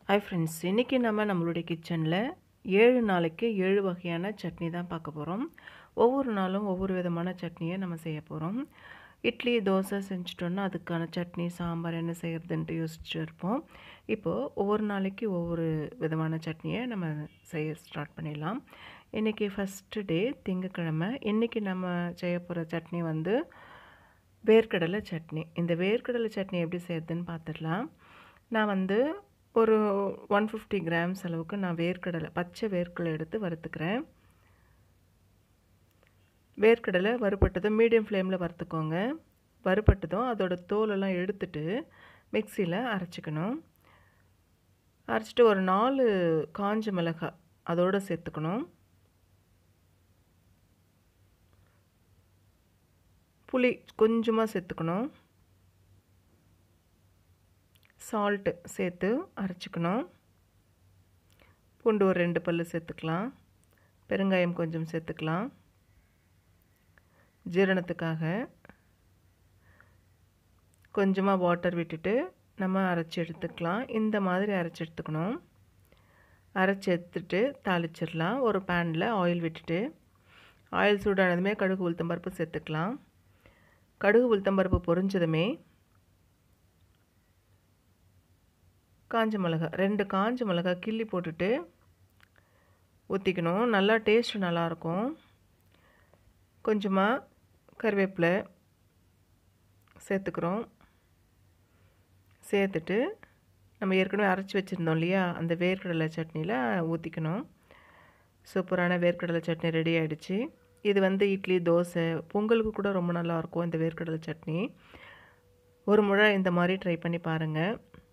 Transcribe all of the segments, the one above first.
hi friends இன்றைக்கி நம்ம நம்மளுடைய கிச்சனில் ஏழு நாளைக்கு ஏழு வகையான சட்னி தான் பார்க்க போகிறோம் ஒவ்வொரு நாளும் ஒவ்வொரு விதமான சட்னியை நம்ம செய்ய போகிறோம் இட்லி தோசை செஞ்சுட்டோன்னா அதுக்கான சட்னி சாம்பார் என்ன செய்கிறதுன்ட்டு யோசிச்சுட்டு இருப்போம் இப்போது ஒவ்வொரு நாளைக்கு ஒவ்வொரு விதமான சட்னியை நம்ம செய்ய ஸ்டார்ட் பண்ணிடலாம் இன்றைக்கி ஃபஸ்ட்டு டே திங்கக்கிழமை இன்றைக்கி நம்ம செய்ய போகிற சட்னி வந்து வேர்க்கடலை சட்னி இந்த வேர்க்கடலை சட்னி எப்படி செய்யறதுன்னு பார்த்துடலாம் நான் வந்து ஒரு ஒன் ஃபிஃப்டி கிராம்ஸ் அளவுக்கு நான் வேர்க்கடலை பச்சை வேர்க்கடலை எடுத்து வறுத்துக்கிறேன் வேர்க்கடலை வறுபட்டதும் மீடியம் ஃப்ளேமில் வறுத்துக்கோங்க வறுபட்டதும் அதோட தோலெல்லாம் எடுத்துட்டு மிக்சியில் அரைச்சிக்கணும் அரைச்சிட்டு ஒரு நாலு காஞ்ச மிளகாய் அதோடு சேர்த்துக்கணும் புளி கொஞ்சமாக சேர்த்துக்கணும் சால்ட்டு சேர்த்து அரைச்சிக்கணும் பூண்டு ஒரு ரெண்டு பல் சேர்த்துக்கலாம் பெருங்காயம் கொஞ்சம் சேர்த்துக்கலாம் ஜீரணத்துக்காக கொஞ்சமாக வாட்டர் விட்டுட்டு நம்ம அரைச்சி எடுத்துக்கலாம் இந்த மாதிரி அரைச்சி எடுத்துக்கணும் அரைச்சி எடுத்துட்டு தாளிச்சிடலாம் ஒரு பேனில் ஆயில் விட்டுட்டு ஆயில் சூடானதுமே கடுகு உளுத்தம்பருப்பு சேர்த்துக்கலாம் கடுகு உளுத்தம்பருப்பு பொரிஞ்சதுமே காஞ்ச மிளகா ரெண்டு காஞ்ச மிளகா கிள்ளி போட்டுட்டு ஊற்றிக்கணும் நல்லா டேஸ்ட் நல்லாயிருக்கும் கொஞ்சமாக கருவேப்பிலை சேர்த்துக்கிறோம் சேர்த்துட்டு நம்ம ஏற்கனவே அரைச்சி வச்சுருந்தோம் இல்லையா அந்த வேர்க்கடலை சட்னியில் ஊற்றிக்கணும் சூப்பரான வேர்க்கடலை சட்னி ரெடி ஆகிடுச்சு இது வந்து இட்லி தோசை பொங்கலுக்கு கூட ரொம்ப நல்லாயிருக்கும் இந்த வேர்க்கடலை சட்னி ஒரு முறை இந்த மாதிரி ட்ரை பண்ணி பாருங்கள்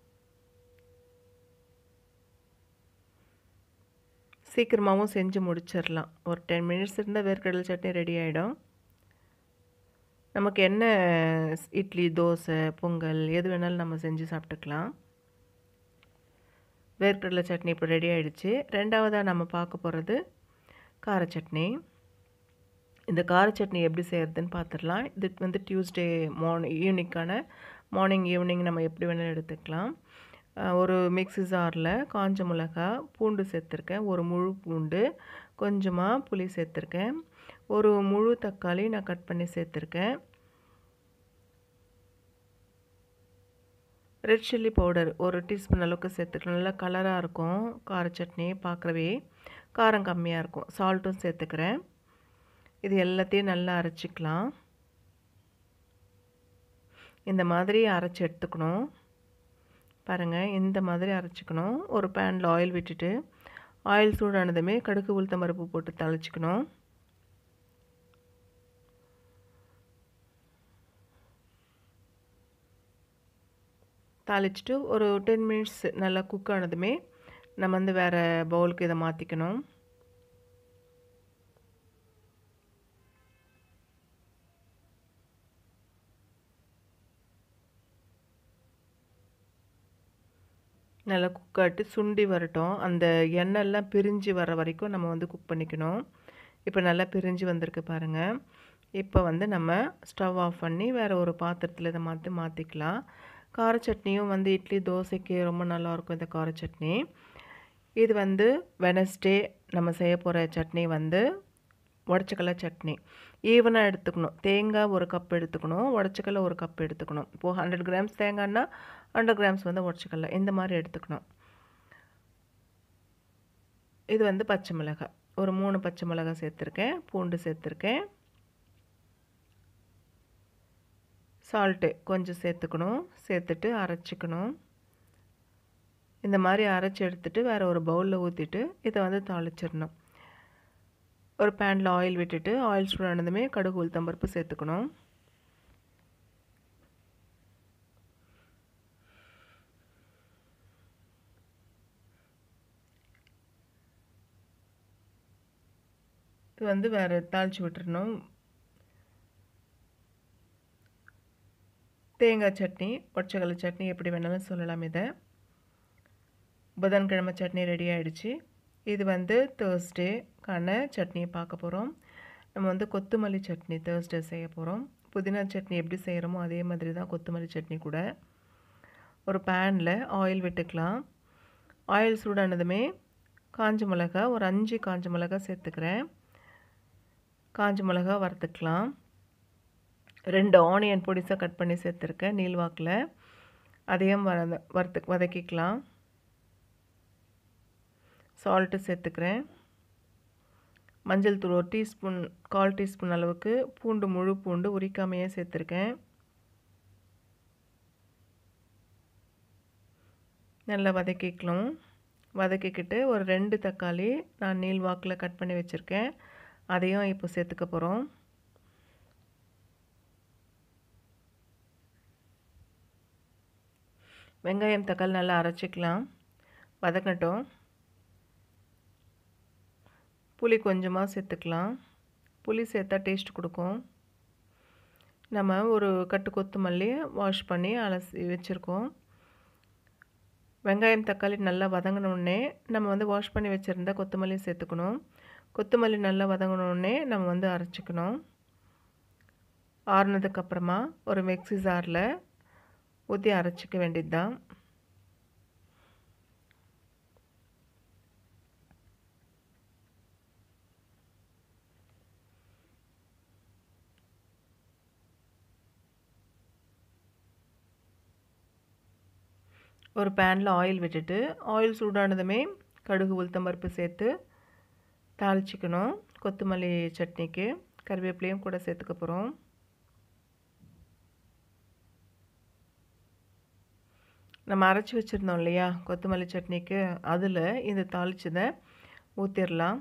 சீக்கிரமாகவும் செஞ்சு முடிச்சிடலாம் ஒரு டென் மினிட்ஸ் இருந்தால் வேர்க்கடலை சட்னி ரெடி ஆகிடும் நமக்கு என்ன இட்லி தோசை பொங்கல் எது வேணாலும் நம்ம செஞ்சு சாப்பிட்டுக்கலாம் வேர்க்கடலை சட்னி இப்போ ரெடி ஆகிடுச்சு ரெண்டாவதாக நம்ம பார்க்க போகிறது கார சட்னி இந்த கார சட்னி எப்படி செய்கிறதுன்னு பார்த்துடலாம் இது வந்து டியூஸ்டே மார்னிங் ஈவினிங்கான மார்னிங் ஈவினிங் நம்ம எப்படி வேணாலும் எடுத்துக்கலாம் ஒரு மிக்ஸி ஜாரில் காஞ்ச மிளகா பூண்டு சேர்த்துருக்கேன் ஒரு முழு பூண்டு கொஞ்சமாக புளி சேர்த்துருக்கேன் ஒரு முழு தக்காளி நான் கட் பண்ணி சேர்த்துருக்கேன் ரெட் சில்லி பவுடர் ஒரு டீஸ்பூன் அளவுக்கு சேர்த்துக்கலாம் நல்லா கலராக இருக்கும் கார சட்னி பார்க்குறவே காரம் கம்மியாக இருக்கும் சால்ட்டும் சேர்த்துக்கிறேன் இது எல்லாத்தையும் நல்லா அரைச்சிக்கலாம் இந்த மாதிரி அரைச்சி எடுத்துக்கணும் பாருங்கள் இந்த மாதிரி அரைச்சிக்கணும் ஒரு பேனில் ஆயில் விட்டுட்டு ஆயில் சூடானதுமே கடுகு உளுத்தம் பருப்பு போட்டு தளிச்சிக்கணும் தாளிச்சிட்டு ஒரு டென் மினிட்ஸ் நல்லா குக் ஆனதுமே நம்ம வந்து வேறு பவுலுக்கு இதை மாற்றிக்கணும் நல்லா குக் ஆகிட்டு சுண்டி வரட்டும் அந்த எண்ணெய்லாம் பிரிஞ்சு வர வரைக்கும் நம்ம வந்து குக் பண்ணிக்கணும் இப்போ நல்லா பிரிஞ்சு வந்திருக்கு பாருங்கள் இப்போ வந்து நம்ம ஸ்டவ் ஆஃப் பண்ணி வேறு ஒரு பாத்திரத்தில் இதை மாற்றி மாற்றிக்கலாம் கார சட்னியும் வந்து இட்லி தோசைக்கு ரொம்ப நல்லாயிருக்கும் இந்த கார சட்னி இது வந்து வெனஸ்டே நம்ம செய்ய போகிற சட்னி வந்து உடச்சக்கடலை சட்னி ஈவனாக எடுத்துக்கணும் தேங்காய் ஒரு கப் எடுத்துக்கணும் உடச்சக்கடலை ஒரு கப் எடுத்துக்கணும் இப்போது ஹண்ட்ரட் கிராம்ஸ் தேங்காய்னா ஹண்ட்ரட் கிராம்ஸ் வந்து உடச்சக்கடலை இந்த மாதிரி எடுத்துக்கணும் இது வந்து பச்சை மிளகாய் ஒரு மூணு பச்சை மிளகாய் சேர்த்துருக்கேன் பூண்டு சேர்த்துருக்கேன் சால்ட்டு கொஞ்சம் சேர்த்துக்கணும் சேர்த்துட்டு அரைச்சிக்கணும் இந்த மாதிரி அரைச்சி எடுத்துகிட்டு வேறு ஒரு பவுலில் ஊற்றிட்டு இதை வந்து தாளிச்சிடணும் ஒரு பேனில் ஆயில் விட்டுட்டு ஆயில் சூடானதுமே கடுகு உளுத்தம்பருப்பு சேர்த்துக்கணும் இது வந்து வேறு தாளித்து விட்டுறணும் தேங்காய் சட்னி ஒற்றைக்கடலை சட்னி எப்படி வேணாலும் சொல்லலாம் இதை புதன்கிழமை சட்னி ரெடி ஆகிடுச்சு இது வந்து தேர்ஸ்டேக்கான சட்னியை பார்க்க போகிறோம் நம்ம வந்து கொத்தமல்லி சட்னி தேர்ஸ்டே செய்ய போகிறோம் புதினா சட்னி எப்படி செய்கிறோமோ அதே மாதிரி தான் கொத்தமல்லி சட்னி கூட ஒரு பேனில் ஆயில் விட்டுக்கலாம் ஆயில் சூடானதுமே காஞ்ச மிளகா ஒரு அஞ்சு காஞ்ச மிளகா சேர்த்துக்கிறேன் காஞ்ச மிளகா வறுத்துக்கலாம் ரெண்டு ஆனியன் பொடிசாக கட் பண்ணி சேர்த்துருக்கேன் நீள்வாக்கில் அதையும் வர வறுத்து வதக்கிக்கலாம் சால்ட்டு சேர்த்துக்கிறேன் மஞ்சள் தூள் ஒரு டீஸ்பூன் கால் டீஸ்பூன் அளவுக்கு பூண்டு முழு பூண்டு உரிக்காமையே சேர்த்துருக்கேன் நல்லா வதக்கிக்கலாம் வதக்கிக்கிட்டு ஒரு ரெண்டு தக்காளி நான் நீள் வாக்கில் கட் பண்ணி வச்சுருக்கேன் அதையும் இப்போ சேர்த்துக்க போகிறோம் வெங்காயம் தக்காளி நல்லா அரைச்சிக்கலாம் வதக்கட்டும் புளி கொஞ்சமாக சேர்த்துக்கலாம் புளி சேர்த்தா டேஸ்ட் கொடுக்கும் நம்ம ஒரு கட்டு கொத்தமல்லி வாஷ் பண்ணி அலசி வச்சுருக்கோம் வெங்காயம் தக்காளி நல்லா வதங்கினோடனே நம்ம வந்து வாஷ் பண்ணி வச்சுருந்தா கொத்தமல்லி சேர்த்துக்கணும் கொத்தமல்லி நல்லா வதங்கினோடனே நம்ம வந்து அரைச்சிக்கணும் ஆறுனதுக்கப்புறமா ஒரு மிக்ஸி ஜாரில் ஊற்றி அரைச்சிக்க வேண்டியது தான் ஒரு பேனில் ஆயில் விட்டுட்டு ஆயில் சூடானதுமே கடுகு உளுத்தம்பருப்பு சேர்த்து தாளிச்சிக்கணும் கொத்தமல்லி சட்னிக்கு கருவேப்பிலையும் கூட சேர்த்துக்க போகிறோம் நம்ம அரைச்சி வச்சுருந்தோம் இல்லையா கொத்தமல்லி சட்னிக்கு அதில் இந்த தாளிச்சதை ஊற்றிடலாம்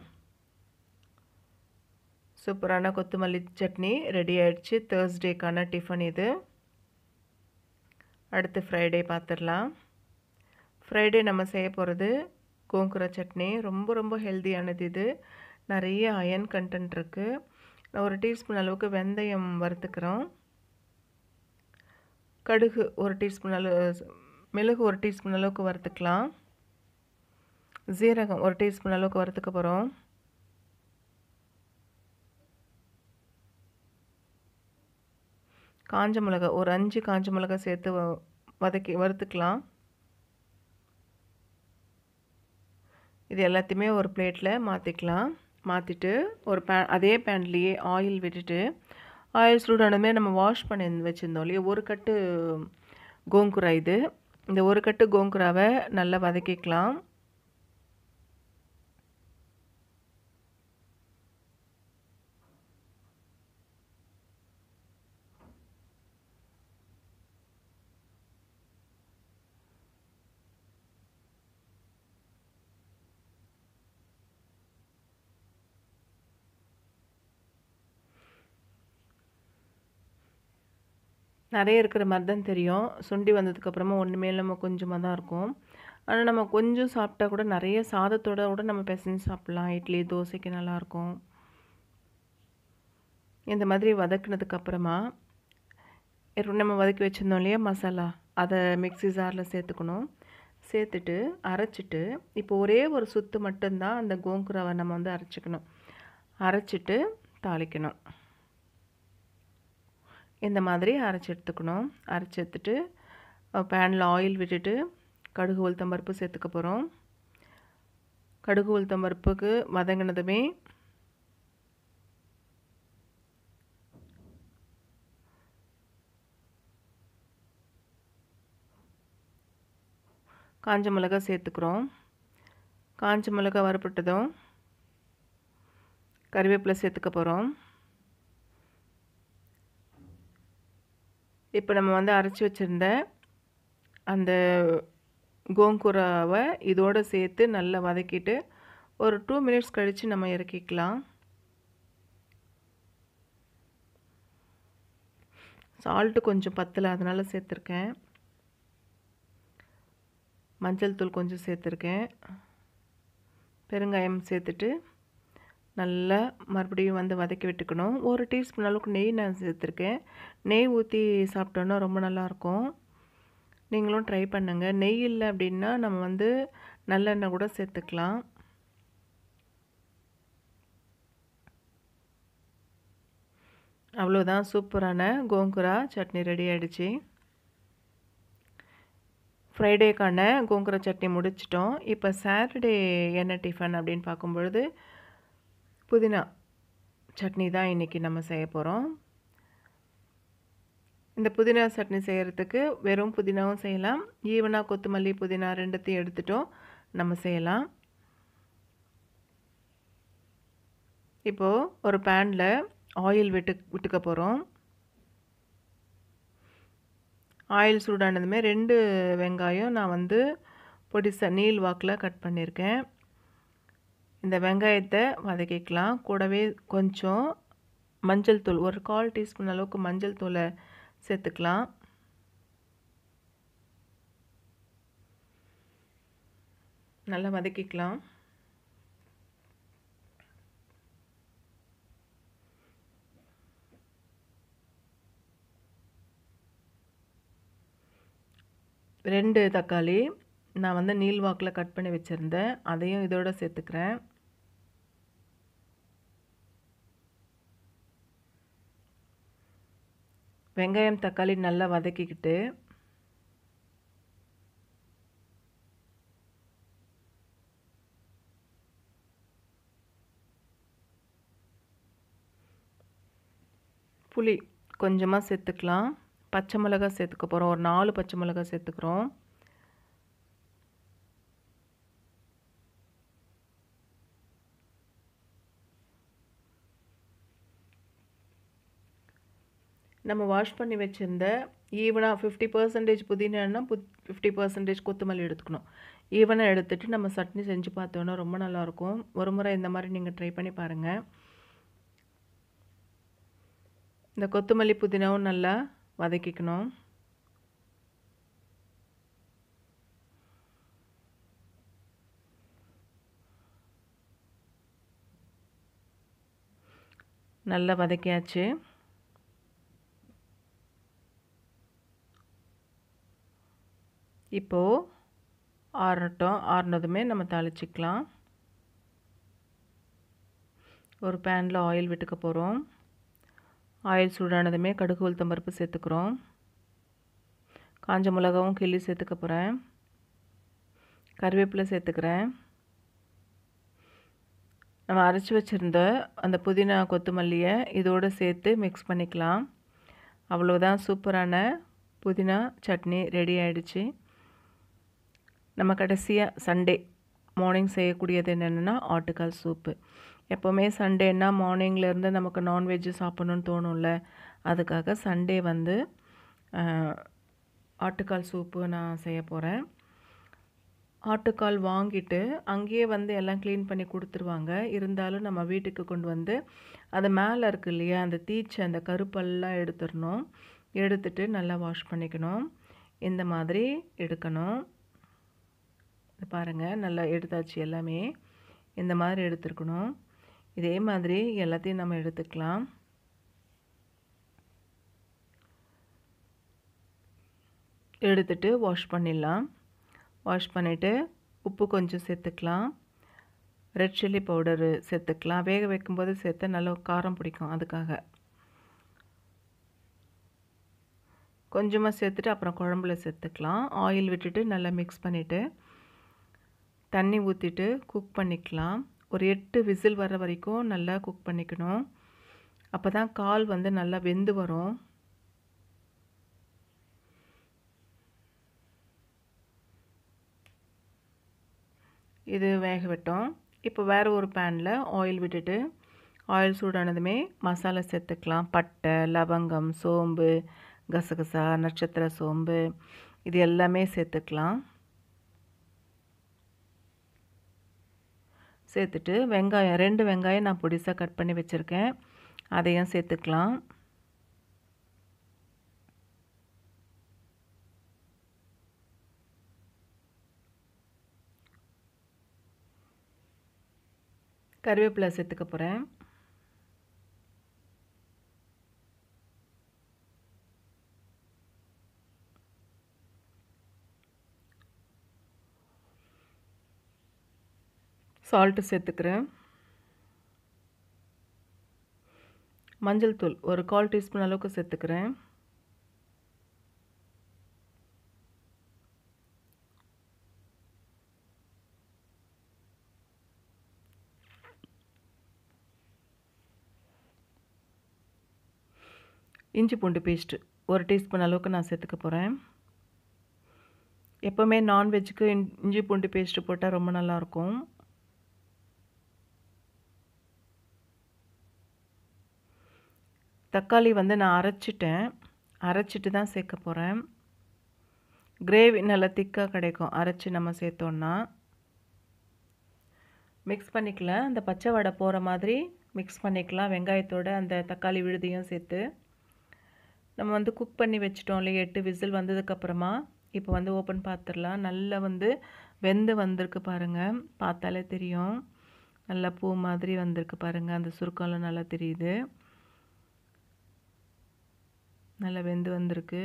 சூப்பரான கொத்தமல்லி சட்னி ரெடி ஆயிடுச்சு தேர்ஸ்டேக்கான டிஃபன் இது அடுத்து ஃப்ரைடே பார்த்துடலாம் ஃப்ரைடே நம்ம செய்ய போகிறது கோங்குர சட்னி ரொம்ப ரொம்ப ஹெல்த்தியானது இது நிறைய அயன் கண்டென்ட் இருக்குது ஒரு டீஸ்பூன் அளவுக்கு வெந்தயம் வறுத்துக்கிறோம் கடுகு ஒரு டீஸ்பூன் அளவு மிளகு ஒரு டீஸ்பூன் அளவுக்கு வறுத்துக்கலாம் ஜீரகம் ஒரு டீஸ்பூன் அளவுக்கு வறுத்துக்க போகிறோம் காஞ்ச மிளகா ஒரு அஞ்சு காஞ்ச மிளகா சேர்த்து வதக்கி வறுத்துக்கலாம் இது எல்லாத்தையுமே ஒரு பிளேட்டில் மாற்றிக்கலாம் மாற்றிட்டு ஒரு பே அதே பேன்லேயே ஆயில் விட்டுட்டு ஆயில் சூடானதுமே நம்ம வாஷ் பண்ணி வச்சுருந்தோம் இல்லையா ஒரு கட்டு கோங்குரா இது இந்த ஒரு கட்டு கோங்குராவை நல்லா வதக்கிக்கலாம் நிறைய இருக்கிற மாதிரி தான் தெரியும் சுண்டி வந்ததுக்கப்புறமா ஒன்றுமே இல்லாமல் கொஞ்சமாக தான் இருக்கும் ஆனால் நம்ம கொஞ்சம் சாப்பிட்டா கூட நிறைய சாதத்தோட கூட நம்ம பிசைஞ்சு சாப்பிட்லாம் இட்லி தோசைக்கு நல்லாயிருக்கும் இந்த மாதிரி வதக்குனதுக்கப்புறமா நம்ம வதக்கி வச்சுருந்தோம் இல்லையா மசாலா அதை மிக்ஸி ஜாரில் சேர்த்துக்கணும் சேர்த்துட்டு அரைச்சிட்டு இப்போ ஒரே ஒரு சுத்து மட்டும்தான் அந்த கோங்குராவை நம்ம வந்து அரைச்சிக்கணும் அரைச்சிட்டு தாளிக்கணும் இந்த மாதிரி அரைச்சி எடுத்துக்கணும் அரைச்சி எடுத்துட்டு பேனில் ஆயில் விட்டுட்டு கடுகு உளுத்தம்பருப்பு சேர்த்துக்க போகிறோம் கடுகு உளுத்தம்பருப்புக்கு வதங்கினதுமே காஞ்ச மிளகா சேர்த்துக்கிறோம் காஞ்ச மிளகா வறுப்பட்டதும் கறிவேப்பிலை சேர்த்துக்க போகிறோம் இப்போ நம்ம வந்து அரைச்சி வச்சுருந்த அந்த கோங்குராவை இதோடு சேர்த்து நல்லா வதக்கிட்டு ஒரு டூ மினிட்ஸ் கழித்து நம்ம இறக்கிக்கலாம் சால்ட்டு கொஞ்சம் பத்தலை அதனால் சேர்த்துருக்கேன் மஞ்சள் தூள் கொஞ்சம் சேர்த்துருக்கேன் பெருங்காயம் சேர்த்துட்டு நல்லா மறுபடியும் வந்து வதக்கி விட்டுக்கணும் ஒரு டீஸ்பூன் அளவுக்கு நெய் நான் சேர்த்துருக்கேன் நெய் ஊற்றி சாப்பிட்டோன்னா ரொம்ப நல்லாயிருக்கும் நீங்களும் ட்ரை பண்ணுங்கள் நெய் இல்லை அப்படின்னா நம்ம வந்து நல்லெண்ணெய் கூட சேர்த்துக்கலாம் அவ்வளோதான் சூப்பரான கோங்குரா சட்னி ரெடி ஆகிடுச்சு ஃப்ரைடேக்கான கோங்குர சட்னி முடிச்சிட்டோம் இப்போ சாட்டர்டே என்ன டிஃபன் அப்படின்னு பார்க்கும்பொழுது புதினா சட்னி தான் இன்றைக்கி நம்ம செய்ய போகிறோம் இந்த புதினா சட்னி செய்கிறதுக்கு வெறும் புதினாவும் செய்யலாம் ஈவனாக கொத்தமல்லி புதினா ரெண்டுத்தையும் எடுத்துட்டோம் நம்ம செய்யலாம் இப்போது ஒரு பேனில் ஆயில் விட்டு விட்டுக்க போகிறோம் ஆயில் சூடானதுமே ரெண்டு வெங்காயம் நான் வந்து பொடிசா நீள் வாக்கில் கட் பண்ணியிருக்கேன் இந்த வெங்காயத்தை வதக்கிக்கலாம் கூடவே கொஞ்சம் மஞ்சள் தூள் ஒரு கால் டீஸ்பூன் அளவுக்கு மஞ்சள் தூளை சேர்த்துக்கலாம் நல்லா வதக்கிக்கலாம் ரெண்டு தக்காளி நான் வந்து நீல் வாக்கில் கட் பண்ணி வச்சுருந்தேன் அதையும் இதோட சேர்த்துக்கிறேன் வெங்காயம் தக்காளி நல்லா வதக்கிக்கிட்டு புளி கொஞ்சமாக சேர்த்துக்கலாம் பச்சை மிளகா சேர்த்துக்க போகிறோம் ஒரு நாலு பச்சை மிளகா சேர்த்துக்கிறோம் நம்ம வாஷ் பண்ணி வச்சுருந்த ஈவனாக ஃபிஃப்டி பர்சன்டேஜ் புதினான்னா புத் ஃபிஃப்டி பர்சன்டேஜ் கொத்தமல்லி எடுத்துக்கணும் ஈவனாக எடுத்துகிட்டு நம்ம சட்னி செஞ்சு பார்த்தோன்னா ரொம்ப நல்லாயிருக்கும் ஒரு முறை இந்த மாதிரி நீங்கள் ட்ரை பண்ணி பாருங்கள் இந்த கொத்தமல்லி புதினாவும் நல்லா வதக்கிக்கணும் நல்லா வதக்கியாச்சு இப்போது ஆறட்டும் ஆறுனதுமே நம்ம தாளிச்சிக்கலாம் ஒரு பேனில் ஆயில் விட்டுக்க போகிறோம் ஆயில் சூடானதுமே கடுகு உளுத்தம் பருப்பு சேர்த்துக்கிறோம் காஞ்ச மிளகாவும் கிள்ளி சேர்த்துக்க போகிறேன் கருவேப்பிலை சேர்த்துக்கிறேன் நம்ம அரைச்சி வச்சுருந்த அந்த புதினா கொத்தமல்லியை இதோடு சேர்த்து மிக்ஸ் பண்ணிக்கலாம் அவ்வளோதான் சூப்பரான புதினா சட்னி ரெடி ஆகிடுச்சு நம்ம கடைசியாக சண்டே மார்னிங் செய்யக்கூடியது என்னென்னா ஆட்டுக்கால் சூப்பு எப்போவுமே சண்டேன்னா மார்னிங்லேருந்து நமக்கு நான்வெஜ்ஜு சாப்பிட்ணுன்னு தோணும்ல அதுக்காக சண்டே வந்து ஆட்டுக்கால் சூப்பு நான் செய்ய போகிறேன் ஆட்டுக்கால் வாங்கிட்டு அங்கேயே வந்து எல்லாம் க்ளீன் பண்ணி கொடுத்துருவாங்க இருந்தாலும் நம்ம வீட்டுக்கு கொண்டு வந்து அது மேலே இருக்கு இல்லையா அந்த தீச்சு அந்த கருப்பெல்லாம் எடுத்துடணும் எடுத்துட்டு நல்லா வாஷ் பண்ணிக்கணும் இந்த மாதிரி எடுக்கணும் பாருங்கள் நல்லா எடுத்தாச்சு எல்லாமே இந்த மாதிரி எடுத்துருக்கணும் இதே மாதிரி எல்லாத்தையும் நம்ம எடுத்துக்கலாம் எடுத்துட்டு வாஷ் பண்ணிடலாம் வாஷ் பண்ணிவிட்டு உப்பு கொஞ்சம் சேர்த்துக்கலாம் ரெட் சில்லி பவுடரு சேர்த்துக்கலாம் வேக வைக்கும்போது சேர்த்து நல்லா காரம் பிடிக்கும் அதுக்காக கொஞ்சமாக சேர்த்துட்டு அப்புறம் குழம்புல சேர்த்துக்கலாம் ஆயில் விட்டுட்டு நல்லா மிக்ஸ் பண்ணிவிட்டு தண்ணி ஊற்றிட்டு குக் பண்ணிக்கலாம் ஒரு எட்டு விசில் வர வரைக்கும் நல்லா குக் பண்ணிக்கணும் அப்போ தான் கால் வந்து நல்லா வெந்து வரும் இது வேக விட்டோம் இப்போ வேறு ஒரு பேனில் ஆயில் விட்டுட்டு ஆயில் சூடானதுமே மசாலா சேர்த்துக்கலாம் பட்டை லவங்கம் சோம்பு கசகசா நட்சத்திர சோம்பு இது எல்லாமே சேர்த்துக்கலாம் சேர்த்துட்டு வெங்காயம் ரெண்டு வெங்காயம் நான் பொடிசாக கட் பண்ணி வச்சுருக்கேன் அதையும் சேர்த்துக்கலாம் கருவேப்பிலை சேர்த்துக்க போகிறேன் சால்ட்டு சேர்த்துக்கிறேன் மஞ்சள் தூள் ஒரு கால் டீஸ்பூன் அளவுக்கு சேர்த்துக்கிறேன் இஞ்சி பூண்டு பேஸ்ட்டு ஒரு டீஸ்பூன் அளவுக்கு நான் சேர்த்துக்க போகிறேன் எப்போவுமே நான்வெஜ்ஜுக்கு இஞ்சி பூண்டு பேஸ்ட்டு போட்டால் ரொம்ப நல்லாயிருக்கும் தக்காளி வந்து நான் அரைச்சிட்டேன் அரைச்சிட்டு தான் சேர்க்க போகிறேன் கிரேவி நல்லா திக்காக கிடைக்கும் அரைச்சி நம்ம சேர்த்தோன்னா மிக்ஸ் பண்ணிக்கலாம் அந்த பச்சை வடை போகிற மாதிரி மிக்ஸ் பண்ணிக்கலாம் வெங்காயத்தோட அந்த தக்காளி விழுதியும் சேர்த்து நம்ம வந்து குக் பண்ணி வச்சிட்டோம் இல்லையா எட்டு விசில் வந்ததுக்கப்புறமா இப்போ வந்து ஓப்பன் பார்த்துடலாம் நல்லா வந்து வெந்து வந்திருக்கு பாருங்கள் பார்த்தாலே தெரியும் நல்லா பூ மாதிரி வந்திருக்கு பாருங்கள் அந்த சுருக்கம்லாம் நல்லா தெரியுது நல்லா வெந்து வந்திருக்கு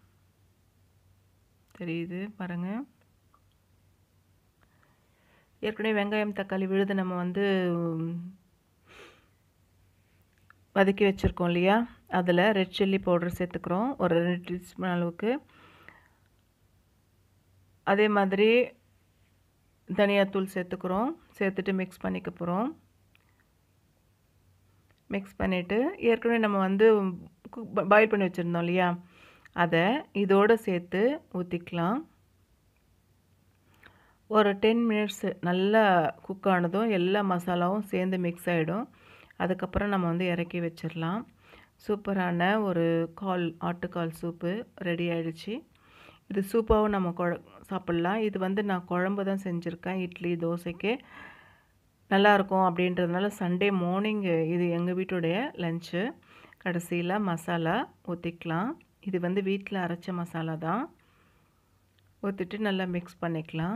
தெரியுது பாருங்கள் ஏற்கனவே வெங்காயம் தக்காளி விழுது நம்ம வந்து வதக்கி வச்சுருக்கோம் இல்லையா அதில் ரெட் சில்லி பவுடர் சேர்த்துக்கிறோம் ஒரு ரெண்டு டீஸ்பூன் அளவுக்கு அதே மாதிரி தனியாத்தூள் சேர்த்துக்கிறோம் சேர்த்துட்டு மிக்ஸ் பண்ணிக்க போகிறோம் மிக்ஸ் பண்ணிவிட்டு ஏற்கனவே நம்ம வந்து பாயில் பண்ணி வச்சுருந்தோம் இல்லையா அதை இதோடு சேர்த்து ஊற்றிக்கலாம் ஒரு டென் மினிட்ஸு நல்லா குக் ஆனதும் எல்லா மசாலாவும் சேர்ந்து மிக்ஸ் ஆகிடும் அதுக்கப்புறம் நம்ம வந்து இறக்கி வச்சிடலாம் சூப்பரான ஒரு கால் ஆட்டுக்கால் சூப்பு ரெடி ஆகிடுச்சு இது சூப்பாகவும் நம்ம குழ சாப்பிட்லாம் இது வந்து நான் குழம்பு தான் செஞ்சுருக்கேன் இட்லி தோசைக்கு நல்லாயிருக்கும் அப்படின்றதுனால சண்டே மார்னிங் இது எங்கள் வீட்டுடைய லஞ்சு கடைசியில் மசாலா ஊற்றிக்கலாம் இது வந்து வீட்டில் அரைச்ச மசாலா தான் ஊற்றிட்டு நல்லா மிக்ஸ் பண்ணிக்கலாம்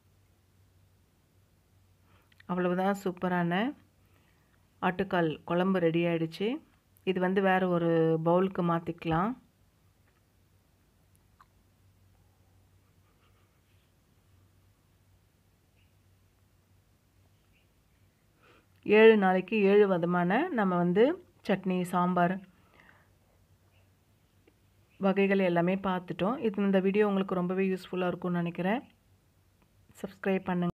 அவ்வளவுதான் சூப்பரான ஆட்டுக்கால் குழம்பு ரெடி ஆகிடுச்சு இது வந்து வேறு ஒரு பவுலுக்கு மாற்றிக்கலாம் ஏழு நாளைக்கு ஏழு விதமான நம்ம வந்து சட்னி சாம்பார் வகைகள் எல்லாமே பார்த்துட்டோம் இது இந்த வீடியோ உங்களுக்கு ரொம்பவே யூஸ்ஃபுல்லாக இருக்கும்னு நினைக்கிறேன் சப்ஸ்கிரைப் பண்ணுங்கள்